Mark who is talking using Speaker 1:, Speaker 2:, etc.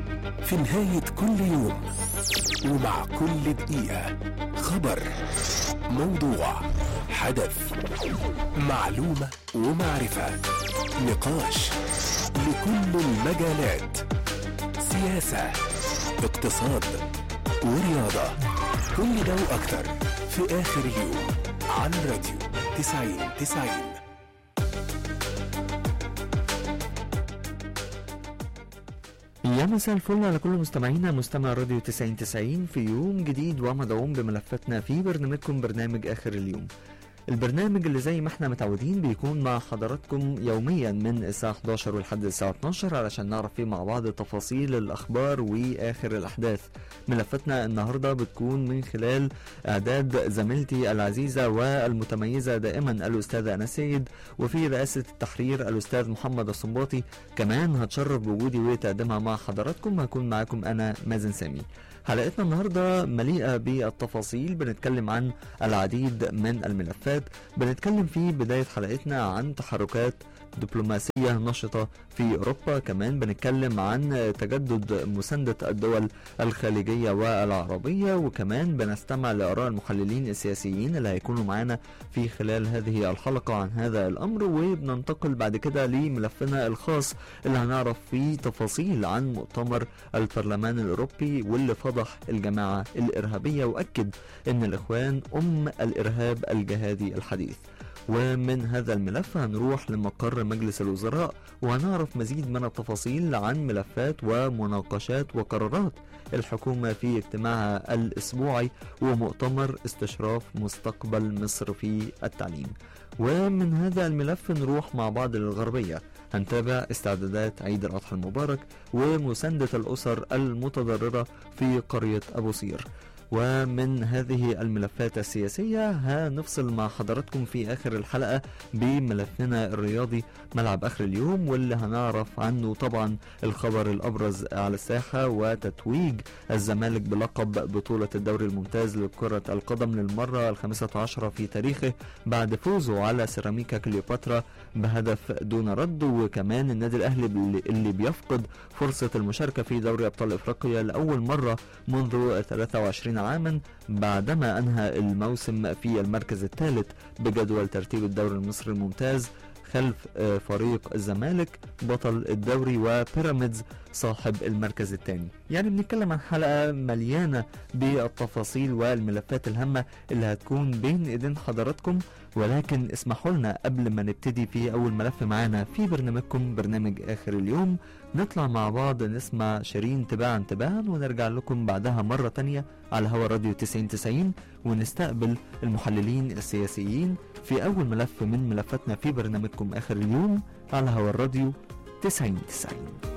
Speaker 1: في نهاية كل يوم ومع كل دقيقة خبر موضوع حدث معلومة ومعرفة نقاش لكل المجالات سياسة اقتصاد ورياضة كل ده وأكتر في آخر اليوم على راديو 90 90
Speaker 2: يا مساء الفل على كل مستمعينا مستمع راديو 90 90 في يوم جديد ومدعوم بملفاتنا في برنامجكم برنامج آخر اليوم البرنامج اللي زي ما احنا متعودين بيكون مع حضراتكم يوميا من الساعة 11 ولحد الساعة 12 علشان نعرف فيه مع بعض تفاصيل الأخبار وآخر الأحداث ملفاتنا النهاردة بتكون من خلال إعداد زميلتي العزيزة والمتميزة دائما الأستاذة أنا سيد وفي رئاسة التحرير الأستاذ محمد الصنباطي كمان هتشرف بوجودي وتقدمها مع حضراتكم هكون معاكم أنا مازن سامي حلقتنا النهارده مليئه بالتفاصيل بنتكلم عن العديد من الملفات بنتكلم في بدايه حلقتنا عن تحركات دبلوماسية نشطة في أوروبا كمان بنتكلم عن تجدد مساندة الدول الخليجية والعربية وكمان بنستمع لآراء المحللين السياسيين اللي هيكونوا معانا في خلال هذه الحلقة عن هذا الأمر وبننتقل بعد كده لملفنا الخاص اللي هنعرف فيه تفاصيل عن مؤتمر البرلمان الأوروبي واللي فضح الجماعة الإرهابية وأكد أن الإخوان أم الإرهاب الجهادي الحديث ومن هذا الملف هنروح لمقر مجلس الوزراء وهنعرف مزيد من التفاصيل عن ملفات ومناقشات وقرارات الحكومة في اجتماعها الأسبوعي ومؤتمر استشراف مستقبل مصر في التعليم ومن هذا الملف نروح مع بعض للغربية هنتابع استعدادات عيد الأضحى المبارك ومساندة الأسر المتضررة في قرية أبو صير ومن هذه الملفات السياسية هنفصل مع حضراتكم في آخر الحلقة بملفنا الرياضي ملعب آخر اليوم واللي هنعرف عنه طبعا الخبر الأبرز على الساحة وتتويج الزمالك بلقب بطولة الدوري الممتاز لكرة القدم للمرة الخامسة عشرة في تاريخه بعد فوزه على سيراميكا كليوباترا بهدف دون رد وكمان النادي الأهلي اللي بيفقد فرصة المشاركة في دوري أبطال إفريقيا لأول مرة منذ 23 عاما بعدما أنهى الموسم في المركز الثالث بجدول ترتيب الدوري المصري الممتاز خلف فريق الزمالك بطل الدوري وبيراميدز صاحب المركز الثاني يعني بنتكلم عن حلقة مليانة بالتفاصيل والملفات الهامة اللي هتكون بين ايدين حضراتكم ولكن اسمحوا لنا قبل ما نبتدي في اول ملف معانا في برنامجكم برنامج اخر اليوم نطلع مع بعض نسمع شيرين تباعا تباعا ونرجع لكم بعدها مرة تانية على هوا راديو 90 90 ونستقبل المحللين السياسيين في أول ملف من ملفاتنا في برنامجكم آخر اليوم على هوا الراديو 90 90